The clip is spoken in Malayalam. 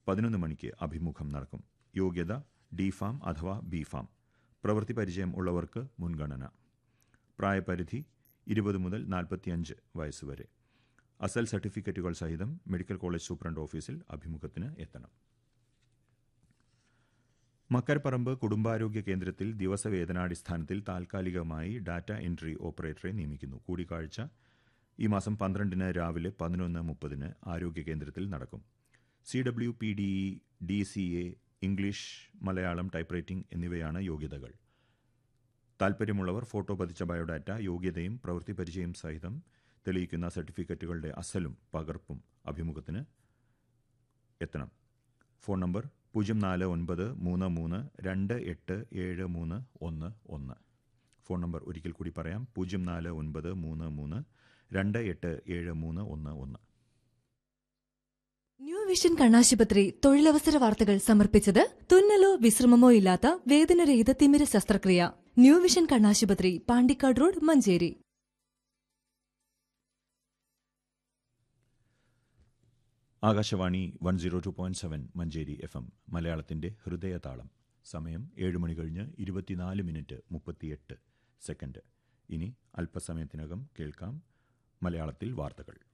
പതിനൊന്ന് മണിക്ക് അഭിമുഖം നടക്കും യോഗ്യത ഡി ഫാം അഥവാ ബി ഫാം പ്രവൃത്തി പരിചയം ഉള്ളവർക്ക് മുൻഗണന പ്രായപരിധി ഇരുപത് മുതൽ നാൽപ്പത്തിയഞ്ച് വയസ്സുവരെ അസൽ സർട്ടിഫിക്കറ്റുകൾ സഹിതം മെഡിക്കൽ കോളേജ് സൂപ്രണ്ട് ഓഫീസിൽ അഭിമുഖത്തിന് എത്തണം മക്കരപ്പറമ്പ് കുടുംബാരോഗ്യ കേന്ദ്രത്തിൽ ദിവസവേതനാടിസ്ഥാനത്തിൽ താൽക്കാലികമായി ഡാറ്റ എൻട്രി ഓപ്പറേറ്ററെ നിയമിക്കുന്നു കൂടിക്കാഴ്ച ഈ മാസം പന്ത്രണ്ടിന് രാവിലെ പതിനൊന്ന് മുപ്പതിന് ആരോഗ്യ കേന്ദ്രത്തിൽ നടക്കും C W P D E D C A English Malayalam type writing എന്നിവയാണ് യോഗ്യതകൾ താൽപ്പര്യമുള്ളവർ ഫോട്ടോ പതിച്ച ബയോഡാറ്റ യോഗ്യതയും പ്രവൃത്തി പരിചയം സഹിതം തെളിയിക്കുന്ന സർട്ടിഫിക്കറ്റുകളുടെ അസലും പകർപ്പും അഭിമുഖത്തിന് എത്തണം ഫോൺ നമ്പർ പൂജ്യം നാല് ഒൻപത് മൂന്ന് മൂന്ന് രണ്ട് എട്ട് ഏഴ് മൂന്ന് ഒന്ന് ഒന്ന് ഫോൺ നമ്പർ ഒരിക്കൽ കൂടി പറയാം പൂജ്യം നാല് ഒൻപത് മൂന്ന് മൂന്ന് രണ്ട് എട്ട് ഏഴ് മൂന്ന് ഒന്ന് ഒന്ന് ന്യൂ വിഷൻ കണ്ണാശുപത്രി തൊഴിലവസര വാർത്തകൾ സമർപ്പിച്ചത് തുന്നലോ വിശ്രമമോ ഇല്ലാത്ത വേദനരഹിത തിമിര ശസ്ത്രക്രിയ ന്യൂ വിഷൻ കണ്ണാശുപത്രി Pandikkad road Manjeri Akashvani one zero two point seven Manjeri F M മലയാളത്തിന്റെ ഹൃദയതാളം സമയം ഏഴ് മണി കഴിഞ്ഞ് ഇരുപത്തിനാല് മിനിറ്റ് മുപ്പത്തിയെട്ട് സെക്കൻഡ് ഇനി അല്പസമയത്തിനകം കേൾക്കാം മലയാളത്തിൽ വാർത്തകൾ